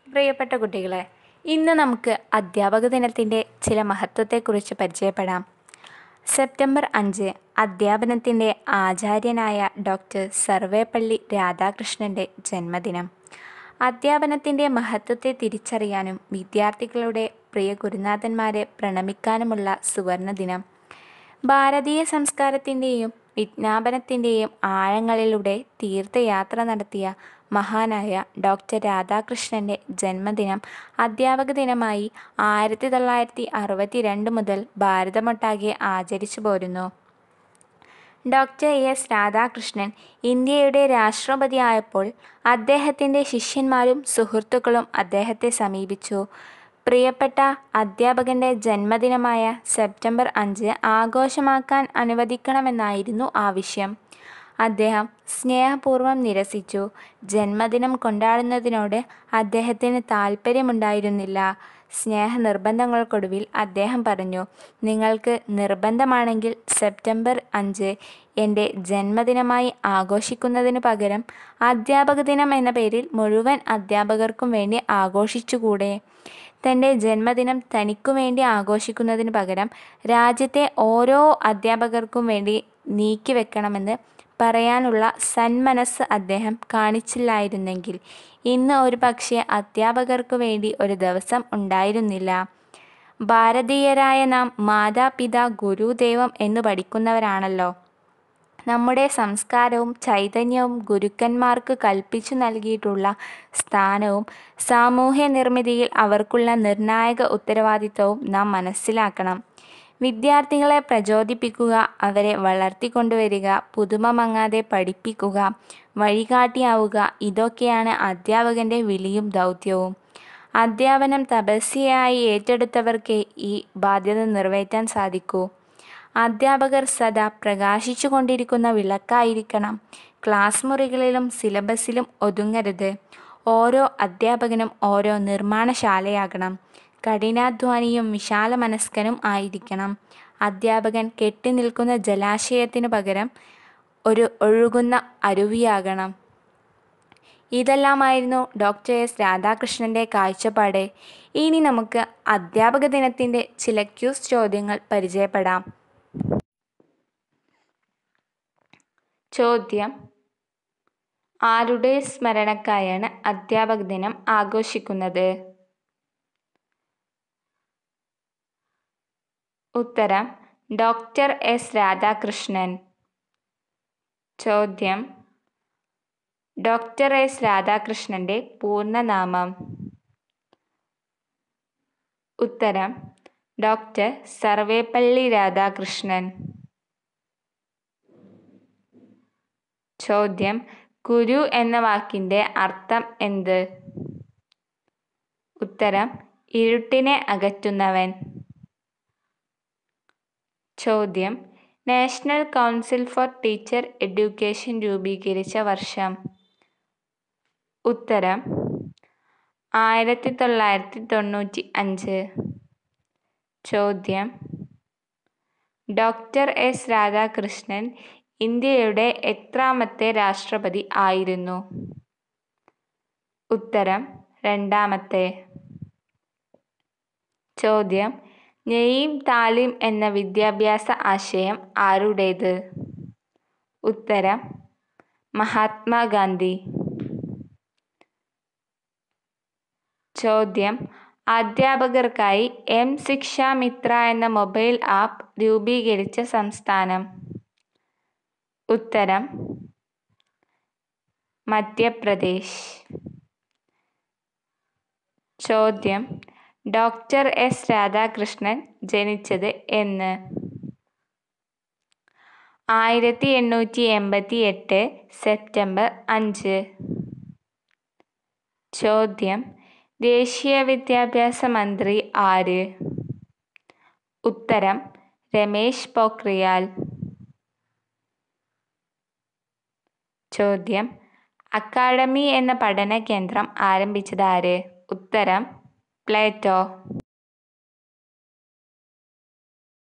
പ്രിയപ്പെട്ട കുട്ടികളെ ഇന്ന് നമുക്ക് അധ്യാപക ദിനത്തിൻ്റെ ചില മഹത്വത്തെക്കുറിച്ച് പരിചയപ്പെടാം സെപ്റ്റംബർ അഞ്ച് അധ്യാപനത്തിൻ്റെ ആചാര്യനായ ഡോക്ടർ സർവേപ്പള്ളി രാധാകൃഷ്ണൻ്റെ ജന്മദിനം അധ്യാപനത്തിൻ്റെ മഹത്വത്തെ തിരിച്ചറിയാനും വിദ്യാർത്ഥികളുടെ പ്രിയ ഗുരുനാഥന്മാരെ പ്രണമിക്കാനുമുള്ള സുവർണ ദിനം ഭാരതീയ സംസ്കാരത്തിൻ്റെയും വിജ്ഞാപനത്തിൻ്റെയും ആഴങ്ങളിലൂടെ തീർത്ഥയാത്ര നടത്തിയ മഹാനായ ഡോക്ടർ രാധാകൃഷ്ണൻ്റെ ജന്മദിനം അധ്യാപക ദിനമായി ആയിരത്തി തൊള്ളായിരത്തി അറുപത്തി രണ്ട് മുതൽ ഭാരതമൊട്ടാകെ ആചരിച്ചു പോരുന്നു ഡോക്ടർ എസ് രാധാകൃഷ്ണൻ ഇന്ത്യയുടെ രാഷ്ട്രപതിയായപ്പോൾ അദ്ദേഹത്തിൻ്റെ ശിഷ്യന്മാരും സുഹൃത്തുക്കളും അദ്ദേഹത്തെ സമീപിച്ചു പ്രിയപ്പെട്ട അധ്യാപകൻ്റെ ജന്മദിനമായ സെപ്റ്റംബർ അഞ്ച് ആഘോഷമാക്കാൻ അനുവദിക്കണമെന്നായിരുന്നു ആവശ്യം അദ്ദേഹം സ്നേഹപൂർവ്വം നിരസിച്ചു ജന്മദിനം കൊണ്ടാടുന്നതിനോട് അദ്ദേഹത്തിന് താല്പര്യമുണ്ടായിരുന്നില്ല സ്നേഹ നിർബന്ധങ്ങൾക്കൊടുവിൽ അദ്ദേഹം പറഞ്ഞു നിങ്ങൾക്ക് നിർബന്ധമാണെങ്കിൽ സെപ്റ്റംബർ അഞ്ച് എൻ്റെ ജന്മദിനമായി ആഘോഷിക്കുന്നതിനു പകരം അധ്യാപക ദിനം എന്ന പേരിൽ മുഴുവൻ അധ്യാപകർക്കും വേണ്ടി ആഘോഷിച്ചുകൂടെ തൻ്റെ ജന്മദിനം തനിക്കു വേണ്ടി ആഘോഷിക്കുന്നതിന് പകരം രാജ്യത്തെ ഓരോ അധ്യാപകർക്കും വേണ്ടി നീക്കിവെക്കണമെന്ന് പറയാനുള്ള സന്മനസ് അദ്ദേഹം കാണിച്ചില്ലായിരുന്നെങ്കിൽ ഇന്ന് ഒരു പക്ഷേ അധ്യാപകർക്കു വേണ്ടി ഒരു ദിവസം ഉണ്ടായിരുന്നില്ല ഭാരതീയരായ നാം മാതാപിതാ ഗുരു ദൈവം എന്ന് പഠിക്കുന്നവരാണല്ലോ നമ്മുടെ സംസ്കാരവും ചൈതന്യവും ഗുരുക്കന്മാർക്ക് കൽപ്പിച്ചു നൽകിയിട്ടുള്ള സ്ഥാനവും സാമൂഹ്യ നിർമ്മിതിയിൽ അവർക്കുള്ള നിർണായക ഉത്തരവാദിത്വവും നാം മനസ്സിലാക്കണം വിദ്യാർത്ഥികളെ പ്രചോദിപ്പിക്കുക അവരെ വളർത്തിക്കൊണ്ടുവരിക പുതുമ മങ്ങാതെ പഠിപ്പിക്കുക വഴികാട്ടിയാവുക ഇതൊക്കെയാണ് അധ്യാപകൻ്റെ വിളിയും ദൗത്യവും അധ്യാപനം തപസ്യയായി ഏറ്റെടുത്തവർക്കേ ഈ ബാധ്യത നിറവേറ്റാൻ സാധിക്കൂ അധ്യാപകർ സദാ പ്രകാശിച്ചു കൊണ്ടിരിക്കുന്ന വിളക്കായിരിക്കണം ക്ലാസ് മുറികളിലും സിലബസിലും ഒതുങ്ങരുത് ഓരോ അധ്യാപകനും ഓരോ നിർമ്മാണശാലയാകണം കഠിനാധ്വാനിയും വിശാല മനസ്കനും ആയിരിക്കണം അധ്യാപകൻ കെട്ടി നിൽക്കുന്ന ജലാശയത്തിനു പകരം ഒരു ഒഴുകുന്ന അരുവിയാകണം ഇതെല്ലാമായിരുന്നു ഡോക്ടർ എസ് രാധാകൃഷ്ണൻ്റെ കാഴ്ചപ്പാട് ഇനി നമുക്ക് അധ്യാപക ദിനത്തിൻ്റെ ചില ക്യൂസ് ചോദ്യങ്ങൾ പരിചയപ്പെടാം ചോദ്യം ആരുടെ സ്മരണക്കായാണ് അധ്യാപക ദിനം ആഘോഷിക്കുന്നത് ഉത്തരം ഡോക്ടർ എസ് രാധാകൃഷ്ണൻ ചോദ്യം ഡോക്ടർ എസ് രാധാകൃഷ്ണൻ്റെ പൂർണ്ണനാമം ഉത്തരം ഡോക്ടർ സർവേപ്പള്ളി രാധാകൃഷ്ണൻ ചോദ്യം ഗുരു എന്ന വാക്കിൻ്റെ അർത്ഥം എന്ത് ഉത്തരം ഇരുട്ടിനെ അകറ്റുന്നവൻ ചോദ്യം national council for teacher education രൂപീകരിച്ച വർഷം ഉത്തരം ആയിരത്തി തൊള്ളായിരത്തി തൊണ്ണൂറ്റി അഞ്ച് ചോദ്യം ഡോക്ടർ എസ് രാധാകൃഷ്ണൻ ഇന്ത്യയുടെ എത്രാമത്തെ രാഷ്ട്രപതി ആയിരുന്നു ഉത്തരം രണ്ടാമത്തെ ചോദ്യം നെയ്യും താലിം എന്ന വിദ്യാഭ്യാസ ആശയം ആരുടേത് ഉത്തരം മഹാത്മാഗാന്ധി ചോദ്യം അധ്യാപകർക്കായി എം ശിക്ഷാമിത്ര എന്ന മൊബൈൽ ആപ്പ് രൂപീകരിച്ച സംസ്ഥാനം ഉത്തരം മധ്യപ്രദേശ് ചോദ്യം ഡോക്ടർ എസ് രാധാകൃഷ്ണൻ ജനിച്ചത് എന്ന് ആയിരത്തി എണ്ണൂറ്റി എൺപത്തി എട്ട് സെപ്റ്റംബർ അഞ്ച് ചോദ്യം ദേശീയ വിദ്യാഭ്യാസ മന്ത്രി ആര് ഉത്തരം രമേശ് പോഖ്രിയാൽ ചോദ്യം അക്കാഡമി എന്ന പഠന കേന്ദ്രം ആരംഭിച്ചത് ആര് ഉത്തരം പ്ലേറ്റോ